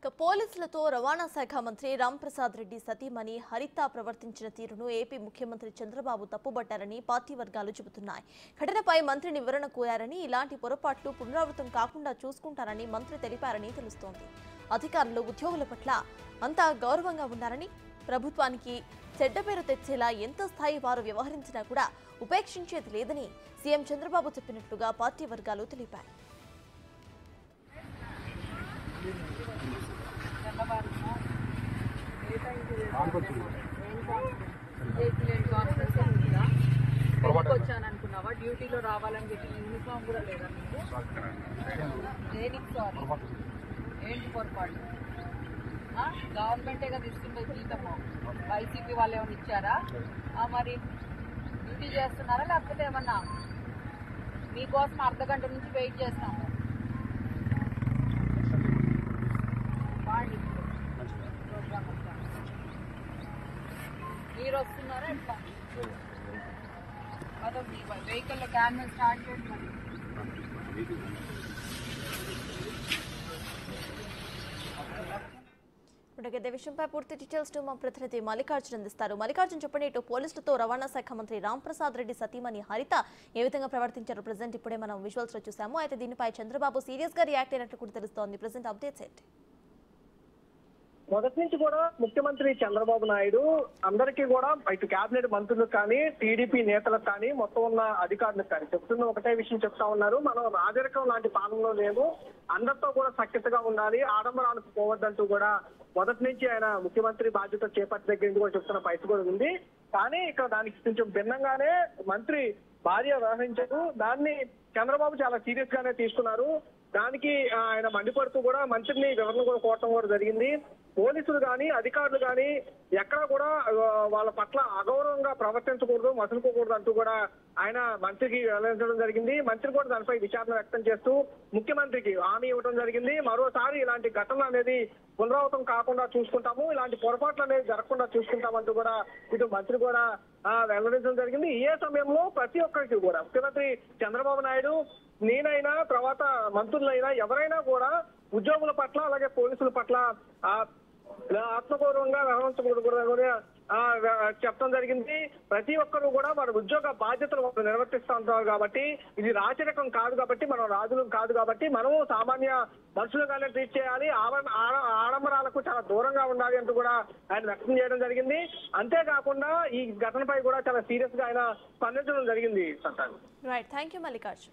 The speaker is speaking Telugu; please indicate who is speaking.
Speaker 1: ఇక పోలీసులతో రవాణా శాఖ మంత్రి రాంప్రసాద్ రెడ్డి సతీమణి హరిత ప్రవర్తించిన తీరును ఏపీ ముఖ్యమంత్రి చంద్రబాబు తప్పుబట్టారని పార్టీ వర్గాలు చెబుతున్నాయి ఘటనపై మంత్రిని వివరణ కోరారని ఇలాంటి పొరపాట్లు పునరావృతం కాకుండా చూసుకుంటారని మంత్రి తెలిపారని తెలుస్తోంది అధికారులు ఉద్యోగుల పట్ల అంతా గౌరవంగా ఉన్నారని ప్రభుత్వానికి చెడ్డ పేరు తెచ్చేలా ఎంత స్థాయి వారు వ్యవహరించినా కూడా ఉపేక్షించేది లేదని సీఎం చంద్రబాబు చెప్పినట్లుగా పార్టీ వర్గాలు తెలిపాయి
Speaker 2: వచ్చాను అనుకున్నావా డ్యూటీలో రావాలని చెప్పి యూనిఫామ్ కూడా లేదా మీకు దేనికి సారీ ఏంటి పొరపాటు ఆ? గవర్నమెంటే కదా ఇస్తుంది జీతము వైసీపీ వాళ్ళు ఏమైనా ఇచ్చారా ఆ, మరి డ్యూటీ చేస్తున్నారా లేకపోతే ఏమన్నా మీకోసం అర్ధ గంట నుంచి వెయిట్ చేస్తాము వాడి ప్రోగ్రామ్ అంతా. మీరు వస్తున్నారా ఎట్లా అదో మీ వెహికల్లో క్యాన్వల్ స్టార్ట్ చేయండి మరి.
Speaker 1: ఇప్పటికే ఇదే విషయంపై పూర్తి డీటెయిల్స్ ను మా ప్రతినిధి మల్లికార్జున్ అందిస్తారు మల్లికార్జున్ చెప్పండి ఇటు పోలీసులతో రవాణా శాఖ మంత్రి రాంప్రసాద్ రెడ్డి సతీమణి హరిత ఏ విధంగా ప్రవర్తించారు ప్రజెంట్ ఇప్పుడే మనం విజువల్స్ లో చూసాము అయితే దీనిపై చంద్రబాబు సీరియస్ గా రియాక్ట్ అయినట్లు కూడా తెలుస్తోంది ప్రజెంట్ అప్డేట్స్ ఏంటి
Speaker 3: మొదటి నుంచి కూడా ముఖ్యమంత్రి చంద్రబాబు నాయుడు అందరికీ కూడా ఇటు కేబినెట్ మంత్రులకు కానీ టీడీపీ నేతలకు కానీ మొత్తం ఉన్న అధికారులకు కానీ చెప్తున్న ఒకటే విషయం చెప్తా ఉన్నారు మనం రాజరికం లాంటి పాలనలో లేము అందరితో కూడా సఖ్యతగా ఉండాలి ఆడంబరాలకు పోవద్దంటూ కూడా మొదటి నుంచి ఆయన ముఖ్యమంత్రి బాధ్యత చేపట్టి దగ్గర నుంచి కూడా చెప్తున్న పరిస్థితి కూడా ఉంది కానీ ఇక్కడ దానికి కొంచెం భిన్నంగానే మంత్రి భార్య వ్యవహరించారు దాన్ని చంద్రబాబు చాలా సీరియస్ గానే తీసుకున్నారు దానికి ఆ, ఆయన మండిపడుతూ కూడా మంత్రిని వివరణ కూడా కోరటం కూడా జరిగింది పోలీసులు కానీ అధికారులు కానీ ఎక్కడ కూడా ఆ, వాళ్ళ పట్ల అగౌరవంగా ప్రవర్తించకూడదు మసులుకోకూడదు అంటూ కూడా ఆయన మంత్రికి వెల్లడించడం జరిగింది మంత్రి కూడా దానిపై విచారణ వ్యక్తం చేస్తూ ముఖ్యమంత్రికి హామీ ఇవ్వడం జరిగింది మరోసారి ఇలాంటి ఘటన అనేది పునరావృతం కాకుండా చూసుకుంటాము ఇలాంటి పొరపాట్లు అనేది జరగకుండా చూసుకుంటామంటూ కూడా ఇటు మంత్రి కూడా ఆ, వెల్లడించడం జరిగింది ఏ సమయంలో ప్రతి ఒక్కరికి కూడా ముఖ్యమంత్రి చంద్రబాబు నాయుడు నేనైనా తర్వాత మంత్రులైనా ఎవరైనా కూడా ఉద్యోగుల పట్ల అలాగే పోలీసుల పట్ల ఆ, ఆత్మగౌరవంగా వ్యవహరించకూడదు ఆ, వ్య- చెప్పడం జరిగింది ప్రతి ఒక్కరూ కూడా మన ఉద్యోగ బాధ్యతలు వాళ్ళు నిర్వర్తిస్తూ ఉంటారు కాబట్టి ఇది రాచరికం కాదు కాబట్టి మనం రాజులు కాదు కాబట్టి మనము సామాన్య మనుషులుగానే ట్రీట్ చేయాలి ఆవ- ఆడ- ఆడంబరాలకు చాలా దూరంగా ఉండాలి అంటూ కూడా ఆయన వ్యక్తం చేయడం జరిగింది అంతేకాకుండా ఈ ఘటనపై కూడా చాలా సీరియస్ గా ఆయన స్పందించడం జరిగింది సంతానం
Speaker 1: రైట్ థ్యాంక్ యూ మల్లికార్జున్